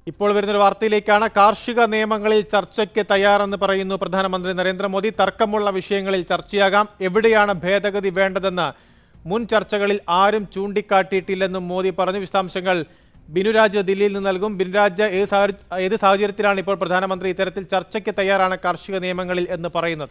ഇപ്പോൾ വരുന്നൊരു വാർത്തയിലേക്കാണ് കാർഷിക നിയമങ്ങളിൽ ചർച്ചയ്ക്ക് തയ്യാറെന്ന് പറയുന്നു പ്രധാനമന്ത്രി നരേന്ദ്രമോദി തർക്കമുള്ള വിഷയങ്ങളിൽ ചർച്ചയാകാം എവിടെയാണ് ഭേദഗതി വേണ്ടതെന്ന് മുൻ ചർച്ചകളിൽ ആരും ചൂണ്ടിക്കാട്ടിയിട്ടില്ലെന്നും മോദി പറഞ്ഞു വിശദാംശങ്ങൾ ബിനുരാജ് ദില്ലിയിൽ നിന്ന് നൽകും ബിനുരാജ് ഏത് സാഹചര്യ ഏത് സാഹചര്യത്തിലാണ് ഇപ്പോൾ പ്രധാനമന്ത്രി ഇത്തരത്തിൽ ചർച്ചയ്ക്ക് തയ്യാറാണ് കാർഷിക നിയമങ്ങളിൽ എന്ന് പറയുന്നത്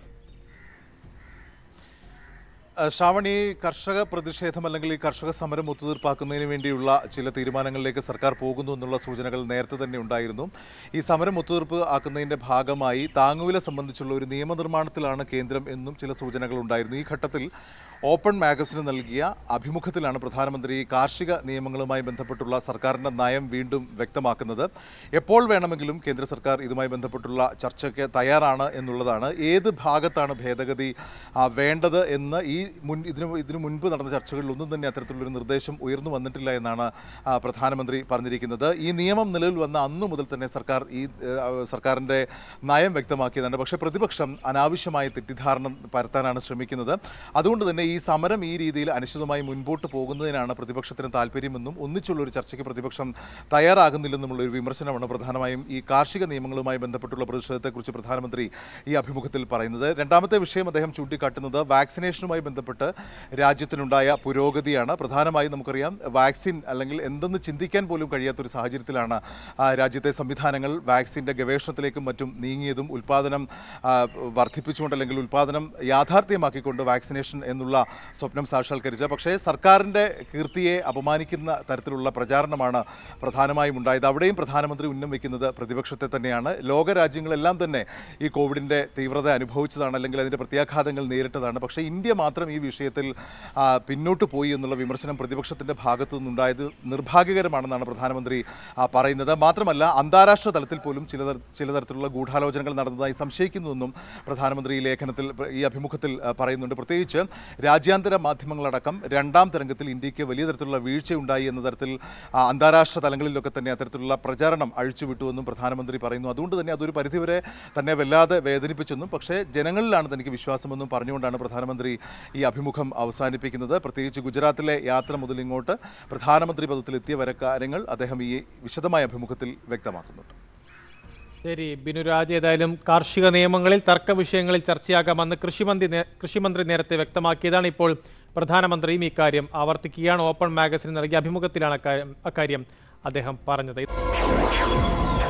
ഏഹ് ശ്രാവണി കർഷക പ്രതിഷേധം അല്ലെങ്കിൽ ഈ കർഷക സമരം ഒത്തുതീർപ്പാക്കുന്നതിന് വേണ്ടിയുള്ള ചില തീരുമാനങ്ങളിലേക്ക് സർക്കാർ പോകുന്നു എന്നുള്ള സൂചനകൾ നേരത്തെ തന്നെ ഉണ്ടായിരുന്നു ഈ സമരം ഒത്തുതീർപ്പ് ആക്കുന്നതിന്റെ ഭാഗമായി താങ്ങുവില സംബന്ധിച്ചുള്ള ഒരു നിയമനിർമ്മാണത്തിലാണ് കേന്ദ്രം എന്നും ചില സൂചനകൾ ഉണ്ടായിരുന്നു ഈ ഘട്ടത്തിൽ ഓപ്പൺ മാഗസിന് നൽകിയ അഭിമുഖത്തിലാണ് പ്രധാനമന്ത്രി കാർഷിക നിയമങ്ങളുമായി ബന്ധപ്പെട്ടുള്ള സർക്കാരിൻ്റെ നയം വീണ്ടും വ്യക്തമാക്കുന്നത് എപ്പോൾ വേണമെങ്കിലും കേന്ദ്ര സർക്കാർ ഇതുമായി ബന്ധപ്പെട്ടുള്ള ചർച്ചയ്ക്ക് തയ്യാറാണ് എന്നുള്ളതാണ് ഏത് ഭാഗത്താണ് ഭേദഗതി ആ, വേണ്ടത് എന്ന് ഈ മുൻ ഇതിനു ഇതിനു മുൻപ് നടന്ന ചർച്ചകളിൽ ഒന്നും തന്നെ അത്തരത്തിലുള്ളൊരു നിർദ്ദേശം ഉയർന്നു വന്നിട്ടില്ല എന്നാണ് ആ, പ്രധാനമന്ത്രി പറഞ്ഞിരിക്കുന്നത് ഈ നിയമം നിലവിൽ വന്ന അന്നു മുതൽ തന്നെ സർക്കാർ ഈ ആ, സർക്കാരിൻ്റെ നയം വ്യക്തമാക്കിയതാണ് പക്ഷേ പ്രതിപക്ഷം അനാവശ്യമായ തെറ്റിദ്ധാരണ പരത്താനാണ് ശ്രമിക്കുന്നത് അതുകൊണ്ട് തന്നെ ഈ സമരം ഈ രീതിയിൽ അനിശ്ചിതമായി മുൻപോട്ട് പോകുന്നതിനാണ് പ്രതിപക്ഷത്തിന് താല്പര്യമെന്നും ഒന്നിച്ചുള്ള ഒരു ചർച്ചയ്ക്ക് പ്രതിപക്ഷം തയ്യാറാകുന്നില്ലെന്നുമുള്ള ഒരു വിമർശനമാണ് പ്രധാനമായും ഈ കാർഷിക നിയമങ്ങളുമായി ബന്ധപ്പെട്ടുള്ള പ്രതിഷേധത്തെക്കുറിച്ച് പ്രധാനമന്ത്രി ഈ അഭിമുഖത്തിൽ പറയുന്നത് രണ്ടാമത്തെ വിഷയം അദ്ദേഹം ചൂണ്ടിക്കാട്ടുന്നത് വാക്സിനേഷനുമായി ബന്ധപ്പെട്ട് രാജ്യത്തിനുണ്ടായ പുരോഗതിയാണ് പ്രധാനമായും നമുക്കറിയാം വാക്സിൻ അല്ലെങ്കിൽ എന്തെന്ന് ചിന്തിക്കാൻ പോലും കഴിയാത്തൊരു സാഹചര്യത്തിലാണ് ആ, രാജ്യത്തെ സംവിധാനങ്ങൾ വാക്സിൻ്റെ ഗവേഷണത്തിലേക്കും മറ്റും നീങ്ങിയതും ഉൽപ്പാദനം ആ, വർദ്ധിപ്പിച്ചുകൊണ്ട് അല്ലെങ്കിൽ ഉൽപ്പാദനം യാഥാർത്ഥ്യമാക്കിക്കൊണ്ട് വാക്സിനേഷൻ എന്നുള്ള സ്വപ്നം സാക്ഷാത്കരിച്ച പക്ഷേ സർക്കാരിൻ്റെ കീർത്തിയെ അപമാനിക്കുന്ന തരത്തിലുള്ള പ്രചാരണമാണ് പ്രധാനമായും ഉണ്ടായത് അവിടെയും പ്രധാനമന്ത്രി ഉന്നം വയ്ക്കുന്നത് പ്രതിപക്ഷത്തെ തന്നെയാണ് ലോകരാജ്യങ്ങളെല്ലാം തന്നെ ഈ കോവിഡിൻ്റെ തീവ്രത അനുഭവിച്ചതാണ് അല്ലെങ്കിൽ അതിൻ്റെ പ്രത്യാഘാതങ്ങൾ നേരിട്ടതാണ് പക്ഷേ ഇന്ത്യ മാത്രം ഈ വിഷയത്തിൽ ആ, പിന്നോട്ട് പോയി എന്നുള്ള വിമർശനം പ്രതിപക്ഷത്തിൻ്റെ ഭാഗത്തു നിന്നുണ്ടായത് നിർഭാഗ്യകരമാണെന്നാണ് പ്രധാനമന്ത്രി ആ, പറയുന്നത് മാത്രമല്ല അന്താരാഷ്ട്ര തലത്തിൽ പോലും ചില തര- ചില തരത്തിലുള്ള ഗൂഢാലോചനകൾ നടന്നതായി സംശയിക്കുന്നുവെന്നും പ്രധാനമന്ത്രി ഈ ലേഖനത്തിൽ പ്ര- ഈ അഭിമുഖത്തിൽ ആ, പറയുന്നുണ്ട് പ്രത്യേകിച്ച് രാജ്യാന്തര മാധ്യമങ്ങളടക്കം രണ്ടാം തരംഗത്തിൽ ഇന്ത്യക്ക് വലിയ തരത്തിലുള്ള വീഴ്ചയുണ്ടായി എന്ന തരത്തിൽ ആ, അന്താരാഷ്ട്ര തലങ്ങളിലൊക്കെ തന്നെ അത്തരത്തിലുള്ള പ്രചാരണം അഴിച്ചുവിട്ടുവെന്നും പ്രധാനമന്ത്രി പറയുന്നു അതുകൊണ്ട് തന്നെ അതൊരു പരിധിവരെ തന്നെ വല്ലാതെ വേദനിപ്പിച്ചെന്നും പക്ഷേ ജനങ്ങളിലാണ് തനിക്ക് വിശ്വാസമെന്നും പറഞ്ഞുകൊണ്ടാണ് പ്രധാനമന്ത്രി ഈ അഭിമുഖം അവസാനിപ്പിക്കുന്നത് പ്രത്യേകിച്ച് ഗുജറാത്തിലെ യാത്ര മുതൽ ഇങ്ങോട്ട് പ്രധാനമന്ത്രി പദത്തിലെത്തിയ വരെ കാര്യങ്ങൾ അദ്ദേഹം ഈ വിശദമായ അഭിമുഖത്തിൽ വ്യക്തമാക്കുന്നുണ്ട് ശരി ബിനുരാജ് ഏതായാലും കാർഷിക നിയമങ്ങളിൽ തർക്ക വിഷയങ്ങളിൽ ചർച്ചയാകാമെന്ന് കൃഷിമന്ത്രി നേ- കൃഷിമന്ത്രി നേരത്തെ വ്യക്തമാക്കിയതാണ് ഇപ്പോൾ പ്രധാനമന്ത്രിയും ഇക്കാര്യം ആവർത്തിക്കുകയാണ് ഓപ്പൺ മാഗസിന് നൽകിയ അഭിമുഖത്തിലാണ് അക്കാര്യം- അക്കാര്യം അദ്ദേഹം പറഞ്ഞത്